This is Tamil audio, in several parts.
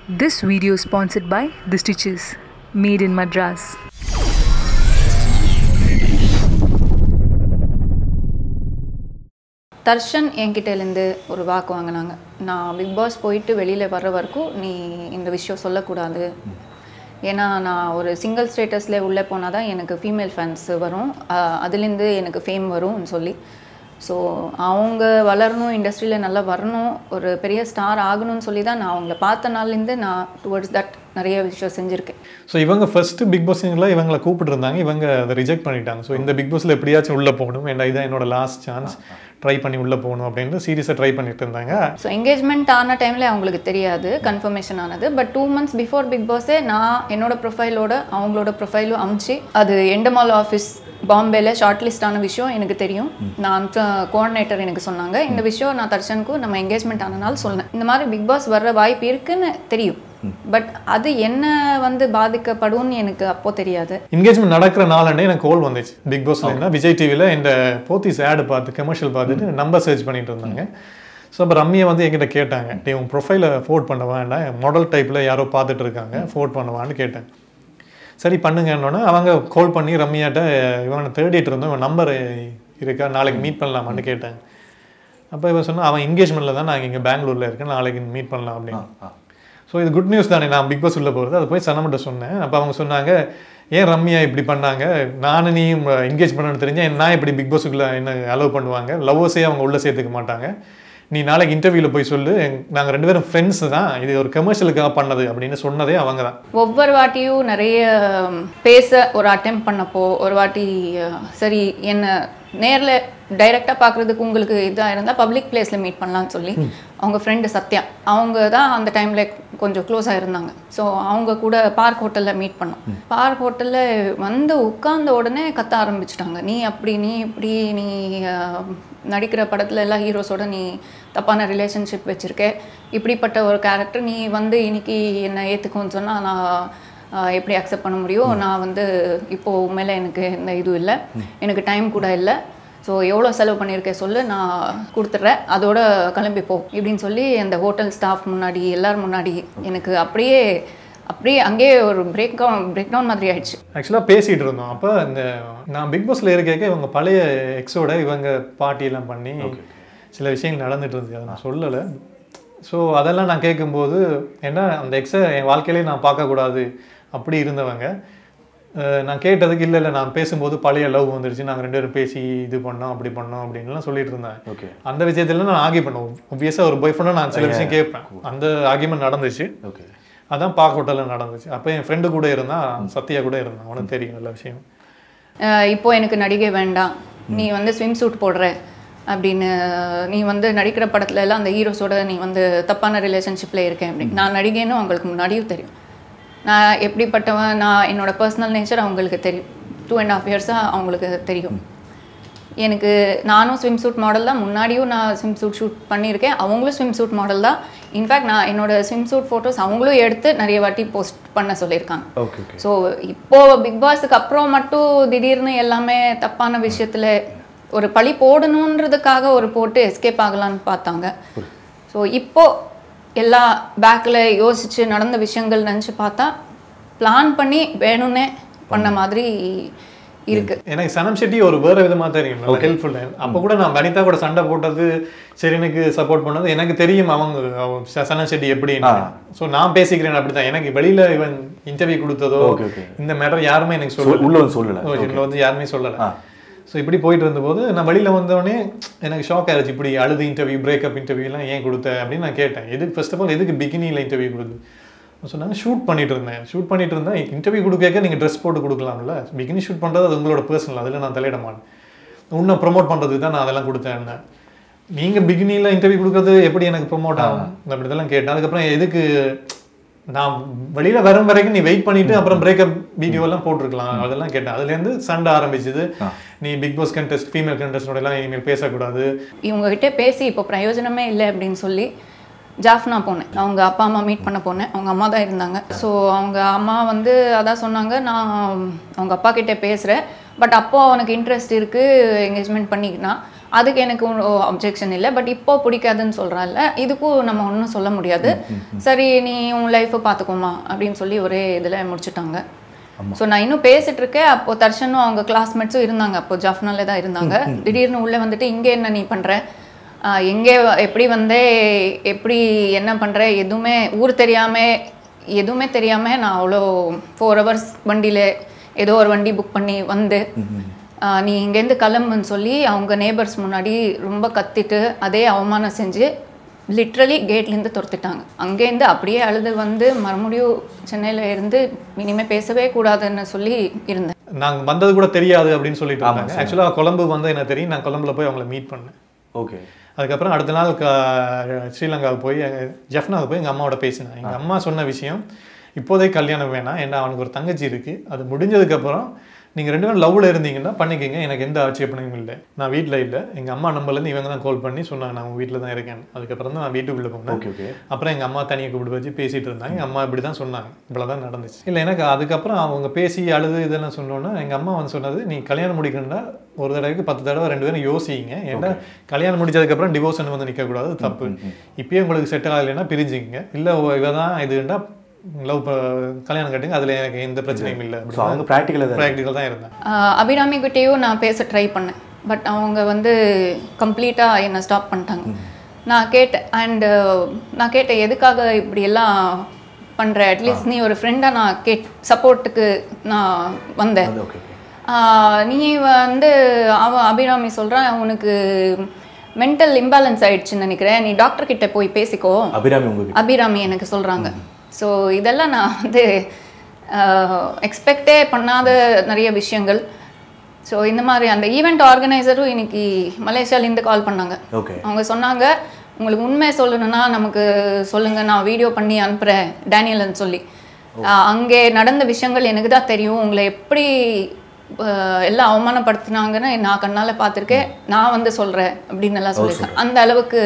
This video is sponsored by The Stitches, made in Madras. Darshan என்கிட்டேருந்து ஒரு வாக்கு வாங்கினாங்க நான் பிக் பாஸ் போயிட்டு வெளியில் வர்ற வரைக்கும் நீ இந்த விஷயம் சொல்லக்கூடாது ஏன்னா நான் ஒரு சிங்கிள் ஸ்டேட்டஸில் உள்ளே போனால் தான் எனக்கு ஃபீமேல் ஃபேன்ஸ் வரும் அஹ் அதுலேருந்து எனக்கு ஃபேம் வரும்னு சொல்லி ஸோ அவங்க வளரணும் இண்டஸ்ட்ரியில் நல்லா வரணும் ஒரு பெரிய ஸ்டார் ஆகணும்னு சொல்லி தான் நான் அவங்கள பார்த்த நாள்லேருந்து நான் டுவர்ட்ஸ் தட் நிறைய விஷயம் செஞ்சுருக்கேன் ஸோ இவங்க ஃபர்ஸ்ட் பிக் பாஸ்ல இவங்களை கூப்பிட்டு இருந்தாங்க இவங்க அதை ரிஜெக்ட் பண்ணிட்டாங்க ஸோ இந்த பிக் பாஸ்ல எப்படியாச்சும் உள்ள போகணும் ஏன்னா இதான் என்னோட லாஸ்ட் சான்ஸ் ட்ரை பண்ணி உள்ள போகணும் அப்படின்னு சீரியஸாக ட்ரை பண்ணிட்டு இருந்தாங்க ஸோ என்கேஜ்மெண்ட் ஆன டைமில் அவங்களுக்கு தெரியாது கன்ஃபர்மேஷன் ஆனது but two months before big பாஸே நான் என்னோட ப்ரொஃபைலோட அவங்களோட ப்ரொஃபைலும் அமுச்சு அது எண்டமால் ஆஃபீஸ் பாம்பேல ஷார்ட் லிஸ்ட் ஆன விஷயம் எனக்கு தெரியும் நான் கோஆர்டினேட்டர் எனக்கு சொன்னாங்க இந்த விஷயம் நான் தர்ஷனுக்கும் நம்ம என்கேஜ்மெண்ட் ஆனனால சொன்னேன் இந்த மாதிரி பிக் பாஸ் வர்ற வாய்ப்பு இருக்குன்னு தெரியும் பட் அது என்ன வந்து பாதிக்கப்படும்னு எனக்கு அப்போ தெரியாது என்கேஜ்மெண்ட் நடக்கிற நாளன்னே எனக்கு கால் வந்துச்சு பிக் பாஸ்ல இருந்தா விஜய் டிவியில் இந்த போத்தீஸ் ஆடு பார்த்து கமர்ஷியல் பார்த்துட்டு நம்பர் சர்ச் பண்ணிட்டு இருந்தாங்க ஸோ அப்போ ரம்யா வந்து என்கிட்ட கேட்டாங்க நீ உன் ப்ரொஃபைலை ஃபோர்ட் பண்ண வேண்டாம் மாடல் டைப்பில் யாரோ பார்த்துட்டு இருக்காங்க ஃபோர்ட் பண்ணுவான்னு கேட்டேன் சரி பண்ணுங்கன்னொன்னே அவங்க கால் பண்ணி ரம்யாட்ட இவனை தேடிட்டு இருந்தோம் இவன் நம்பர் இருக்கா நாளைக்கு மீட் பண்ணலாமான்னு கேட்டேன் அப்போ இவன் சொன்னா அவன் என்கேஜ்மெண்ட்டில் தான் நான் இங்கே பெங்களூரில் இருக்கேன் நாளைக்கு மீட் பண்ணலாம் அப்படின்னு ஸோ இது குட் நியூஸ் தானே நான் பிக் பாஸ் உள்ள போகிறது அது போய் சனமிட்ட சொன்னேன் அப்போ அவங்க சொன்னாங்க ஏன் ரம்யா இப்படி பண்ணாங்க நானும் நீயும் என்கேஜ் பண்ணணும்னு தெரிஞ்சேன் நான் இப்படி பிக் பாஸுக்குள்ளே என்ன அலோவ் பண்ணுவாங்க லவ்வர்ஸே அவங்க உள்ளே சேர்த்துக்க மாட்டாங்க நீ நாளைக்கு இன்டர்வியூவில் போய் சொல்லு நாங்கள் ரெண்டு பேரும் ஃப்ரெண்ட்ஸ் தான் இது ஒரு கமர்ஷியலுக்காக பண்ணது அப்படின்னு சொன்னதே அவங்க தான் ஒவ்வொரு வாட்டியும் நிறைய பேச ஒரு அட்டெம்ப் பண்ணப்போ ஒரு வாட்டி அஹ், சரி என்ன நேரில் டைரெக்டாக பார்க்குறதுக்கு உங்களுக்கு இதாக இருந்தால் பப்ளிக் பிளேஸில் மீட் பண்ணலாம்னு சொல்லி அவங்க ஃப்ரெண்டு சத்யா அவங்க தான் அந்த டைமில் கொஞ்சம் க்ளோஸாக இருந்தாங்க ஸோ அவங்க கூட பார்க் ஹோட்டலில் மீட் பண்ணோம் பார்க் ஹோட்டலில் வந்து உட்கார்ந்த உடனே கத்த ஆரம்பிச்சிட்டாங்க நீ அப்படி நீ இப்படி நீ அஹ், நடிக்கிற படத்தில் எல்லா ஹீரோஸோட நீ தப்பான ரிலேஷன்ஷிப் வச்சுருக்க இப்படிப்பட்ட ஒரு கேரக்டர் நீ வந்து இன்னைக்கு என்னை ஏற்றுக்கும்னு சொன்னால் நான் ஆஹ், எப்படி அக்செப்ட் பண்ண முடியும் நான் வந்து இப்போ உண்மையில எனக்கு இந்த இது இல்லை எனக்கு டைம் கூட இல்லை ஸோ எவ்வளோ செலவு பண்ணியிருக்கேன் சொல்லு நான் கொடுத்துட்றேன் அதோட கிளம்பி போ இப்படின்னு சொல்லி அந்த ஹோட்டல் ஸ்டாஃப் முன்னாடி எல்லார் முன்னாடி எனக்கு அப்படியே அப்படியே அங்கேயே ஒரு பிரேக் டவுன் பிரேக் டவுன் மாதிரி ஆயிடுச்சு ஆக்சுவலாக பேசிகிட்டு இருந்தோம் அப்போ இந்த நான் பிக் பாஸில் இருக்க இவங்க பழைய எக்ஸோட இவங்க பார்ட்டியெல்லாம் பண்ணி சில விஷயங்கள் நடந்துட்டு இருந்துச்சு அதை நான் சொல்லலை ஸோ அதெல்லாம் நான் கேட்கும்போது ஏன்னா அந்த எக்ஸை என் வாழ்க்கையிலே நான் பார்க்கக்கூடாது அப்படி இருந்தவங்க அஹ் நான் கேட்டதுக்கு இல்லை இல்லை நான் பேசும்போது பழைய லவ் வந்துடுச்சு நாங்கள் ரெண்டு பேரும் பேசி இது பண்ணோம் அப்படி பண்ணோம் அப்படின்லாம் சொல்லிட்டு இருந்தேன் ஓகே அந்த விஷயத்துல நான் ஆகி பண்ணுவோம் ஒப்வியஸாக ஒரு பாய் ஃப்ரெண்டாக நான் சில விஷயம் கேட்பேன் அந்த ஆகியமெண்ட் நடந்துச்சு ஓகே அதான் பார்க் ஹோட்டலில் நடந்துச்சு அப்போ என் ஃப்ரெண்டு கூட இருந்தான் சத்யா கூட இருந்தான் அவனுக்கு தெரியும் நல்ல விஷயம் ஆஹ் இப்போ எனக்கு நடிகை வேண்டாம் நீ வந்து ஸ்விம் சூட் போடுற அப்படின்னு நீ வந்து நடிக்கிற படத்துல எல்லாம் அந்த ஹீரோஸோட நீ வந்து தப்பான ரிலேஷன்ஷிப்பில் இருக்கேன் அப்படின்னு நான் நடிகைன்னு அவங்களுக்கு முன்னாடியும் தெரியும் நான் எப்படிப்பட்டவன் நான் என்னோட பர்சனல் நேச்சர் அவங்களுக்கு தெரியும் டூ அண்ட் ஹாஃப் இயர்ஸாக அவங்களுக்கு தெரியும் எனக்கு நானும் ஸ்விம் சூட் மாடல் தான் முன்னாடியும் நான் ஸ்விம் சூட் ஷூட் பண்ணியிருக்கேன் அவங்களும் ஸ்விம் சூட் மாடல் தான் இன்ஃபேக்ட் நான் என்னோட ஸ்விம் சூட் ஃபோட்டோஸ் அவங்களும் எடுத்து நிறைய வாட்டி போஸ்ட் பண்ண சொல்லியிருக்காங்க ஓகே ஓகே ஸோ இப்போ பிக் பாஸுக்கு அப்புறம் மட்டும் திடீர்னு எல்லாமே தப்பான விஷயத்துல ஒரு பழி போடணுன்றதுக்காக ஒரு போட்டு எஸ்கேப் ஆகலான்னு பார்த்தாங்க ஸோ இப்போ எல்லா பேக்கில் யோசிச்சு நடந்த விஷயங்கள் நினச்சி பார்த்தா பிளான் பண்ணி வேணும்னே பண்ண மாதிரி இருக்கு எனக்கு சனம் ஷெட்டி ஒரு வேற விதமா தெரியும் நல்ல ஹெல்ப்ஃபுல் அப்போ கூட நான் வனிதா கூட சண்டை போட்டது சரி எனக்கு சப்போர்ட் பண்ணது எனக்கு தெரியும் அவங்க அவ- ச- சனம் ஷெட்டி எப்படின்னு ஸோ நான் பேசிக்கிறேன் அப்படிதான் எனக்கு வெளியில இவன் இன்டர்வியூ கொடுத்ததோ Okay, okay. இந்த மேட்டர் யாருமே எனக்கு சொல்- சொல்லல உள்ள வந்து சொல்லல ஓ, இதுல வந்து யாருமே சொல்லல ஸோ இப்படி போயிட்டு இருந்தபோது நான் வெளியில வந்தோடனே எனக்கு ஷாக் ஆயிடுச்சு இப்படி அழுது இன்டர்வியூ பிரேக்கப் இன்டர்வியூலாம் ஏன் கொடுத்த அப்படின்னு நான் கேட்டேன் எதுக்கு ஃபர்ஸ்ட் ஆஃப் ஆல் எதுக்கு பிகினியில் இன்டர்வியூ கொடுத்து சொன்னாங்க ஷூட் பண்ணிட்டு இருந்தேன் ஷூட் பண்ணிட்டு இருந்தேன் இன்டர்வியூ கொடுக்க நீங்கள் ட்ரெஸ் போட்டு கொடுக்கலாம்ல பிகினி ஷூட் பண்ணுறது அது உங்களோட பர்சனல் அதில் நான் தலையிட மாட்டேன் இன்னும் ப்ரொமோட் பண்ணுறதுக்கு தான் நான் அதெல்லாம் கொடுத்தேன் நீங்கள் பிகினியில் இன்டர்வியூ கொடுக்கறது எப்படி எனக்கு ப்ரொமோட் ஆகும் அப்படி இதெல்லாம் கேட்டேன் அதுக்கப்புறம் எதுக்கு நான் வெளியில வரும் வரைக்கும் நீ வெயிட் பண்ணிட்டு அப்புறம் பிரேக்கப் வீடியோ எல்லாம் போட்டிருக்கலாம் அதெல்லாம் கேட்டேன் அதுல இருந்து சண்டை ஆரம்பிச்சது நீ பிக் பாஸ் கண்டெஸ்ட் ஃபீமேல் கண்டெஸ்டோட எல்லாம் இனிமேல் பேசக்கூடாது இவங்க கிட்ட பேசி இப்போ பிரயோஜனமே இல்லை அப்படின்னு சொல்லி ஜாஃப்னா போனேன் அவங்க அப்பா அம்மா மீட் பண்ண போனேன் அவங்க அம்மா தான் இருந்தாங்க ஸோ அவங்க அம்மா வந்து அதான் சொன்னாங்க நான் அவங்க அப்பா கிட்ட பேசுகிறேன் பட் அப்போ அவனுக்கு இன்ட்ரெஸ்ட் இருக்குது என்கேஜ்மெண்ட் பண்ணிக்கினா அதுக்கு எனக்கு அப்ஜெக்ஷன் இல்லை பட் இப்போ பிடிக்காதுன்னு சொல்கிறாள்ல இதுக்கும் நம்ம ஒன்றும் சொல்ல முடியாது சரி நீ உன் லைஃப்பை பார்த்துக்கோமா அப்படின்னு சொல்லி ஒரே இதில் முடிச்சுட்டாங்க ஸோ நான் இன்னும் பேசிட்டு இருக்கேன் அப்போ தர்ஷனும் அவங்க கிளாஸ்மேட்ஸும் இருந்தாங்க அப்போ ஜாஃப்னாலே தான் இருந்தாங்க திடீர்னு உள்ளே வந்துட்டு இங்கே என்ன நீ பண்ணுற எங்கே எப்படி வந்தே எப்படி என்ன பண்ணுற எதுவுமே ஊர் தெரியாமல் எதுவுமே தெரியாமல் நான் அவ்வளோ ஃபோர் ஹவர்ஸ் வண்டியில் ஏதோ ஒரு வண்டி புக் பண்ணி வந்து ஆஹ் நீ இங்கேருந்து கிளம்புன்னு சொல்லி அவங்க நேபர்ஸ் முன்னாடி ரொம்ப கத்திட்டு அதே அவமானம் செஞ்சு லிட்ரலி கேட்லேருந்து துரத்திட்டாங்க அங்கேருந்து அப்படியே அழுது வந்து மறுபடியும் சென்னையில் இருந்து இனிமேல் பேசவே கூடாதுன்னு சொல்லி இருந்தேன் நாங்க வந்தது கூட தெரியாது அப்படின்னு சொல்லிட்டு இருந்தாங்க ஆக்சுவலாக கொழம்பு வந்து எனக்கு தெரியும் நான் கொழம்புல போய் அவங்கள மீட் பண்ணேன் ஓகே அதுக்கப்புறம் அடுத்த நாள் க- ஸ்ரீலங்காவுக்கு போய் ஜெஃப்னாவுக்கு போய் எங்கள் அம்மாவோட பேசினேன் எங்கள் அம்மா சொன்ன விஷயம் இப்போதைக்கு கல்யாணம் வேணாம் ஏன்னா அவனுக்கு ஒரு தங்கச்சி இருக்கு அது முடிஞ்சதுக்கப்புறம் நீங்கள் ரெண்டு பேரும் லவ்வில் இருந்தீங்கன்னா பண்ணிக்கங்க எனக்கு எந்த ஆட்சேபனையும் இல்லை நான் வீட்டில் இல்லை எங்கள் அம்மா நம்பர்லேருந்து இவங்க தான் கால் பண்ணி சொன்னாங்க நான் உங்கள் வீட்டில் தான் இருக்கேன் அதுக்கப்புறம் தான் நான் வீட்டுக்குள்ளே போனேன் ஓகே ஓகே அப்புறம் எங்கள் அம்மா தனியாக கூப்பிட்டு வச்சு பேசிட்டு இருந்தாங்க எங்கள் அம்மா இப்படி தான் சொன்னாங்க இவ்வளோதான் நடந்துச்சு இல்லை எனக்கு அதுக்கப்புறம் அவங்க பேசி அழுது இதெல்லாம் சொன்னோன்னா எங்கள் அம்மா வந்து சொன்னது நீ கல்யாணம் முடிக்கணும்னா ஒரு தடவைக்கு பத்து தடவை ரெண்டு பேரும் யோசிங்க ஏன்னா கல்யாணம் முடிச்சதுக்கப்புறம் டிவோர்ஸ் வந்து நிற்கக்கூடாது தப்பு இப்பயே உங்களுக்கு செட் ஆகலைன்னா பிரிஞ்சுங்க இல்லை இவ தான் இதுன்னா லவ் கல்யாணம் கட்டுங்க அதில் எனக்கு எந்த பிரச்சனையும் இல்லை ஸோ அவங்க ப்ராக்டிக்கலாக தான் ப்ராக்டிக்கல் தான் இருந்தேன் ஆஹ் அபிராமி கிட்டேயும் நான் பேச ட்ரை பண்ணேன் பட் அவங்க வந்து கம்ப்ளீட்டாக என்னை ஸ்டாப் பண்ணிட்டாங்க நான் கேட்டேன் அண்டு நான் கேட்டேன் எதுக்காக இப்படி எல்லாம் பண்ணுற அட்லீஸ்ட் நீ ஒரு ஃப்ரெண்டாக நான் கேட் சப்போர்ட்டுக்கு நான் வந்தேன் அது ஓகே ஓகே ஆஹ் நீ வந்து அவன் அபிராமி சொல்கிறான் உனக்கு மென்டல் இம்பேலன்ஸ் ஆயிடுச்சுன்னு நினைக்கிறேன் நீ டாக்டர் கிட்ட போய் பேசிக்கோ அபிராமி உங்களுக்கு அபிராமி எனக்கு சொல்கிறாங்க ஸோ இதெல்லாம் நான் வந்து எக்ஸ்பெக்டே பண்ணாத நிறைய விஷயங்கள் ஸோ இந்த மாதிரி அந்த ஈவெண்ட் ஆர்கனைசரும் இன்னைக்கு மலேசியாலேருந்து கால் பண்ணாங்க ஓகே அவங்க சொன்னாங்க உங்களுக்கு உண்மையை சொல்லணும்னா நமக்கு சொல்லுங்க நான் வீடியோ பண்ணி அனுப்புகிறேன் டேனியல்னு சொல்லி ஆஹ் அங்கே நடந்த விஷயங்கள் எனக்கு தான் தெரியும் உங்களை எப்படி ஆஹ் எல்லாம் அவமானப்படுத்தினாங்கன்னு நான் கண்ணால் பார்த்துருக்கேன் நான் வந்து சொல்கிறேன் அப்படின்னு எல்லாம் சொல்லியிருக்கேன் அந்த அளவுக்கு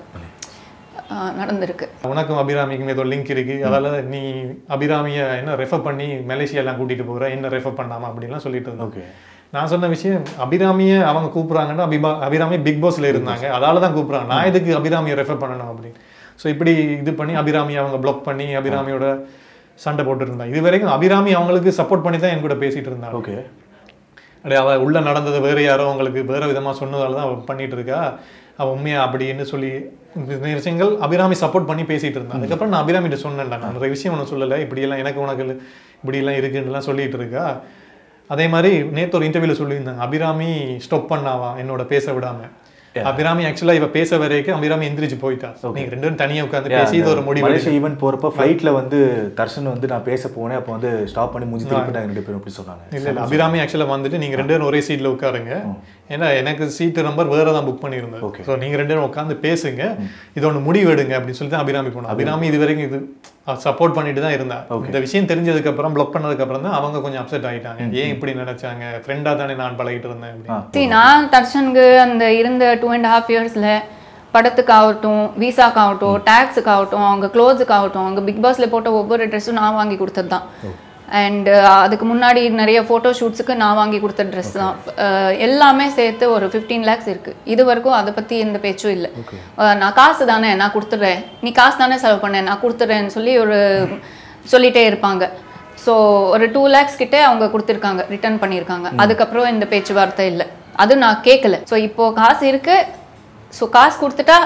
ஆஹ் நடந்திருக்கு உனக்கும் அபிராமிக்கும் ஏதோ லிங்க் இருக்கு அதால நீ அபிராமியை என்ன ரெஃபர் பண்ணி மலேசியாலாம் கூட்டிட்டு போற என்ன ரெஃபர் பண்ணாம அப்படின்லாம் சொல்லிட்டு இருந்தாங்க ஓகே நான் சொன்ன விஷயம் அபிராமியை அவங்க கூப்பிடுறாங்கன்னா அபிபா அபிராமி பிக் பாஸ்ல இருந்தாங்க அதால தான் கூப்பிடுறாங்க நான் எதுக்கு அபிராமியை ரெஃபர் பண்ணணும் அப்படின்னு ஸோ இப்படி இது பண்ணி அபிராமியை அவங்க பிளாக் பண்ணி அபிராமியோட சண்டை போட்டு இருந்தாங்க இது வரைக்கும் அபிராமி அவங்களுக்கு சப்போர்ட் பண்ணி தான் என் கூட பேசிட்டு இருந்தாங்க ஓகே அப்படியே அவ உள்ள நடந்தது வேற யாரோ அவங்களுக்கு வேற விதமா சொன்னதால தான் அவ பண்ணிட்டு இருக்கா அவ உண்மையா அப்படின்னு சொல்லி இந்த விஷயங்கள் அபிராமி சப்போர்ட் பண்ணி பேசிட்டு இருந்தா அதுக்கப்புறம் நான் அபிராமிட்ட சொன்னேன்டா நான் நிறைய விஷயம் ஒன்றும் சொல்லலை இப்படியெல்லாம் எனக்கு உனக்கு இப்படியெல்லாம் இருக்குன்னுலாம் சொல்லிட்டு இருக்கா அதே மாதிரி நேத்து ஒரு இன்டர்வியூல சொல்லியிருந்தாங்க அபிராமி ஸ்டாப் பண்ணாவா என்னோட பேச விடாம அபிராமி ஆக்சுவலா இவ பேச வரைக்கும் அபிராமி எந்திரிச்சு போயிட்டா நீங்க ரெண்டு பேரும் தனியா உட்காந்து பேசி இது ஒரு முடிவு மலேசியா ஈவென்ட் போறப்ப ஃப்ளைட்ல வந்து தர்ஷன் வந்து நான் பேச போனேன் அப்போ வந்து ஸ்டாப் பண்ணி முடிஞ்சு திருப்பிட்டாங்க ரெண்டு பேரும் அப்படி சொன்னாங்க இல்ல இல்ல அபிராமி ஆக்சுவலா வந்துட்டு நீங்க ரெண்டு பேரும் ஒரே சீட்ல உட்காருங்க ஏன்னா எனக்கு சீட்டு நம்பர் வேற தான் புக் பண்ணியிருந்தேன் Okay. ஸோ நீங்க ரெண்டு பேரும் உட்காந்து பேசுங்க இது ஒன்று முடிவு எடுங்க அப்படின்னு சொல்லி தான் அபிராமி போனோம் அபிராமி இது வரைக்கும் இது சப்போர்ட் பண்ணிட்டு தான் இருந்தா இந்த விஷயம் தெரிஞ்சதுக்கு அப்புறம் பிளாக் பண்ணதுக்கு அப்புறம் தான் அவங்க கொஞ்சம் அப்செட் ஆயிட்டாங்க ஏன் இப்படி நினைச்சாங்க ஃப்ரெண்டா தானே நான் பழகிட்டு இருந்தேன் அப்படின்னு சரி நான் தர்ஷனுக்கு அந்த இருந்த டூ அண்ட் ஹாஃப் இயர்ஸில் படத்துக்கு ஆகட்டும் விசாக்கு ஆகட்டும் டேக்ஸுக்கு ஆகட்டும் அவங்க க்ளோத்ஸுக்கு ஆகட்டும் அவங்க பிக் பாஸ்ல போட்ட ஒவ்வொரு ட்ரெஸ்ஸும் நான் வாங்கி கொடுத்தது தான் அண்ட் அதுக்கு முன்னாடி நிறைய ஃபோட்டோ ஷூட்ஸுக்கு நான் வாங்கி கொடுத்த ட்ரெஸ் தான் அஹ் எல்லாமே சேர்த்து ஒரு ஃபிஃப்டீன் லேக்ஸ் இருக்குது இது வரைக்கும் அதை பற்றி எந்த பேச்சும் இல்லை நான் காசு தானே நான் கொடுத்துட்றேன் நீ காசு தானே செலவு பண்ணேன் நான் கொடுத்துட்றேன்னு சொல்லி ஒரு சொல்லிட்டே இருப்பாங்க ஸோ ஒரு டூ லேக்ஸ் கிட்டே அவங்க கொடுத்துருக்காங்க ரிட்டர்ன் பண்ணியிருக்காங்க அதுக்கப்புறம் இந்த பேச்சுவார்த்தை இல்லை அது நான் கேட்கல ஸோ இப்போ காசு இருக்கு ஸோ காசு கொடுத்துட்டா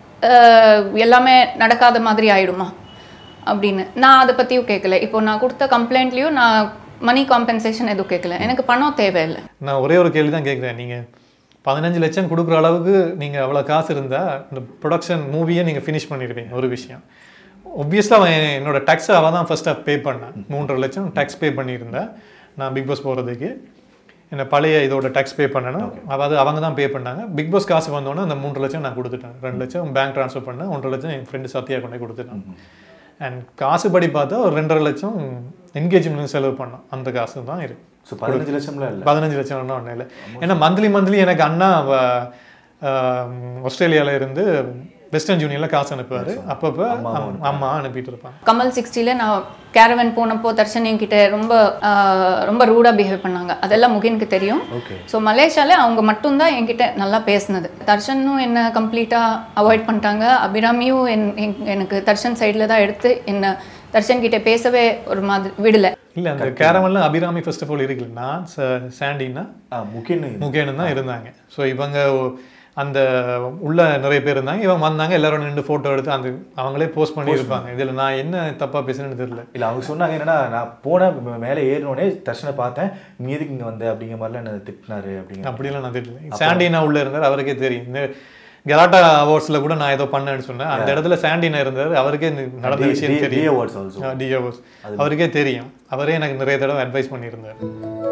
அஹ், எல்லாமே நடக்காத மாதிரி ஆயிடுமா அப்படின்னு நான் அதை பற்றியும் கேட்கல இப்போ நான் கொடுத்த கம்ப்ளைண்ட்லேயும் நான் மணி காம்பன்சேஷன் எதுவும் கேட்கல எனக்கு பணம் தேவையில்லை நான் ஒரே ஒரு கேள்வி தான் கேட்குறேன் நீங்க பதினஞ்சு லட்சம் கொடுக்குற அளவுக்கு நீங்க அவ்வளவு காசு இருந்தா இந்த ப்ரொடக்ஷன் மூவியை நீங்க ஃபினிஷ் பண்ணிருப்பீங்க ஒரு விஷயம் ஒப்வியஸ்லாக அவன் என்னோட டேக்ஸை அவன் தான் ஃபர்ஸ்ட் பே பண்ணான் மூன்றரை லட்சம் டேக்ஸ் பே பண்ணியிருந்தேன் நான் பிக் பாஸ் போகிறதுக்கு என்ன பழைய இதோட டேக்ஸ் பே பண்ணணும் அதாவது அவங்க தான் பே பண்ணாங்க பிக் பாஸ் காசு வந்தோன்னே அந்த மூன்று லட்சம் நான் கொடுத்துட்டேன் ரெண்டு லட்சம் பேங்க் ட்ரான்ஸ்ஃபர் பண்ணேன் ஒன்றரை லட்சம் என் ஃப்ரெண்டு சத்யா கொண்டு போய் கொடுத்துட்டான் அண்ட் காசு படி பார்த்தா ஒரு ரெண்டரை லட்சம் என்கேஜ்மெண்ட் செலவு பண்ணோம் அந்த காசு தான் இருக்கு ஸோ பதினஞ்சு லட்சம்லாம் இல்லை பதினஞ்சு லட்சம் ஒன்றும் இல்லை ஏன்னா மந்த்லி மந்த்லி எனக்கு அண்ணா வ- ஆம், ஆஸ்திரேலியால இருந்து வெஸ்டர்ன் யூனியனில் காசு அனுப்புவார் அப்பப்போ அம்மா அனுப்பிட்டு இருப்பாங்க கமல் சிக்ஸ்டியில் நான் கேரவன் போனப்போ தர்ஷன் என்கிட்ட ரொம்ப ஆஹ், ரொம்ப ரூடாக பிஹேவ் பண்ணாங்க அதெல்லாம் முகினுக்கு தெரியும் ஓகே ஸோ மலேசியாவில் அவங்க மட்டும்தான் என்கிட்ட நல்லா பேசுனது தர்ஷனும் என்ன கம்ப்ளீட்டாக அவாய்ட் பண்ணிட்டாங்க அபிராமியும் என் என்- எனக்கு தர்ஷன் சைடில் தான் எடுத்து என்ன தர்ஷன் கிட்ட பேசவே ஒரு மாதிரி விடல இல்லை அந்த கேரமல்ல அபிராமி ஃபர்ஸ்ட் ஆஃப் ஆல் இருக்குல்ல நான் ச- சாண்டினா ஆ முக்கியம் முகேனு தான் இருந்தாங்க ஸோ இவங்க அந்த உள்ள நிறைய பேர் இருந்தாங்க இவங்க வந்தாங்க எல்லாரும் நின்று ஃபோட்டோ எடுத்து அந்த அவங்களே போஸ்ட் பண்ணி இருப்பாங்க இதில் நான் என்ன தப்பாக பேசுனேன்னு தெரியல இல்ல அவங்க சொன்னாங்க என்னன்னா நான் போன மேலே ஏறினோடனே தர்ஷனை பார்த்தேன் நீ எதுக்கு இங்க வந்த அப்படிங்கிற மாதிரிலாம் என்ன திட்டினாரு அப்படிங்கிற அப்படிலாம் நான் தெரியல சாண்டினா உள்ள இருந்தார் அவருக்கே தெரியும் இந்த கலாட்டா அவார்ட்ஸ்ல கூட நான் ஏதோ பண்ணேன்னு சொன்னேன் அந்த இடத்துல சாண்டினா இருந்தார் அவருக்கே இந்த நடந்த விஷயம் தெரியும் அவார்ட்ஸ் ஆல்சோ டிஓஸ் அவருக்கே தெரியும் அவரே எனக்கு நிறைய தடவை அட்வைஸ் பண்ணியிருந்தார்